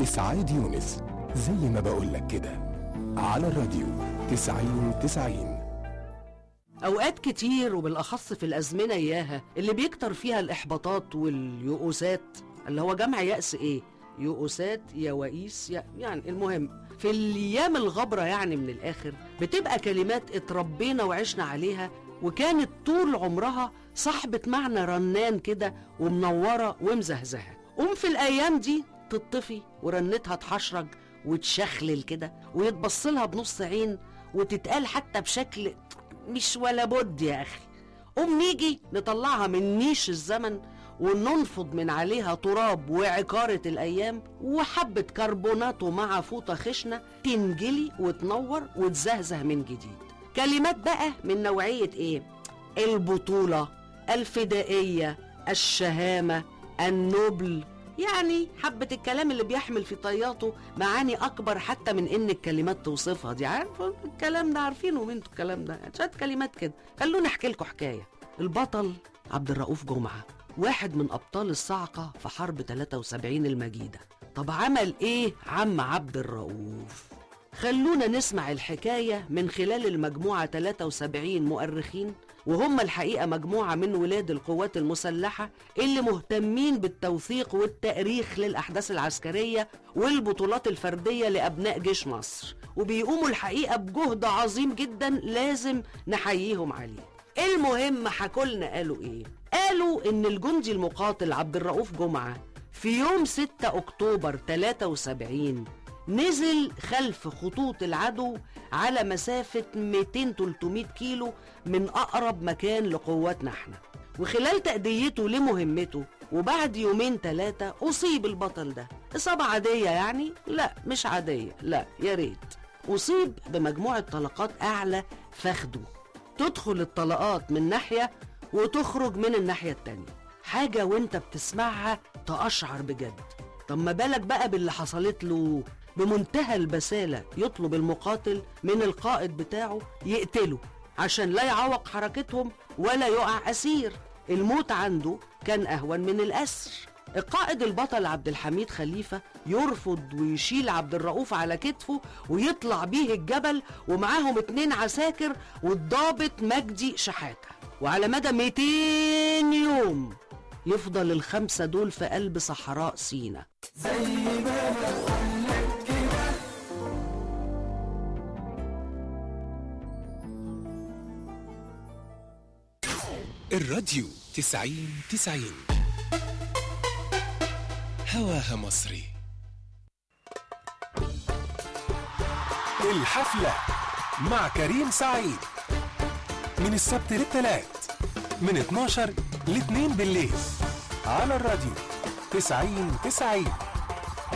إسعاد يونس زي ما بقولك كده على الراديو تسعين تسعين أوقات كتير وبالأخص في الأزمنة إياها اللي بيكتر فيها الإحباطات واليؤوسات اللي هو جمع يأس إيه؟ يؤوسات يوائيس يا- يعني المهم في الأيام الغبرة يعني من الآخر بتبقى كلمات اتربينا وعشنا عليها وكانت طول عمرها صاحبة معنى رنان كده ومنورة ومزهزهة قوم في الأيام دي تطفي ورنتها تحشرج وتشخلل كده ويتبص لها بنص عين وتتقال حتى بشكل مش ولا بد يا أخي قوم نيجي نطلعها من نيش الزمن وننفض من عليها تراب وعكارة الأيام وحبة كربوناتو مع فوطة خشنة تنجلي وتنور وتزهزه من جديد كلمات بقى من نوعية إيه؟ البطولة الفدائية الشهامة النبل يعني حبة الكلام اللي بيحمل في طياته معاني أكبر حتى من إن الكلمات توصفها دي عارف الكلام ده عارفينه انتوا الكلام ده شوية كلمات كده خلوني أحكي لكم حكاية البطل عبد الرؤوف جمعة واحد من أبطال الصاعقة في حرب 73 المجيدة طب عمل إيه عم عبد الرؤوف خلونا نسمع الحكاية من خلال المجموعة 73 مؤرخين وهم الحقيقة مجموعة من ولاد القوات المسلحة اللي مهتمين بالتوثيق والتأريخ للأحداث العسكرية والبطولات الفردية لأبناء جيش مصر وبيقوموا الحقيقة بجهد عظيم جدا لازم نحييهم عليه المهم حكولنا قالوا ايه قالوا ان الجندي المقاتل عبد الرؤوف جمعة في يوم 6 اكتوبر 73 نزل خلف خطوط العدو على مسافة 200-300 كيلو من أقرب مكان لقواتنا احنا وخلال تأديته لمهمته وبعد يومين ثلاثة أصيب البطل ده إصابة عادية يعني؟ لا مش عادية لا يا ريت أصيب بمجموعة طلقات أعلى فخده تدخل الطلقات من ناحية وتخرج من الناحية التانية حاجة وانت بتسمعها تقشعر بجد طب ما بالك بقى باللي حصلت له بمنتهى البسالة يطلب المقاتل من القائد بتاعه يقتله عشان لا يعوق حركتهم ولا يقع أسير الموت عنده كان أهون من الأسر القائد البطل عبد الحميد خليفة يرفض ويشيل عبد الرؤوف على كتفه ويطلع بيه الجبل ومعاهم اتنين عساكر والضابط مجدي شحاتة وعلى مدى 200 يوم يفضل الخمسة دول في قلب صحراء سينا الراديو تسعين تسعين هواها مصري الحفلة مع كريم سعيد من السبت للثلاث من 12 ل 2 بالليل على الراديو تسعين تسعين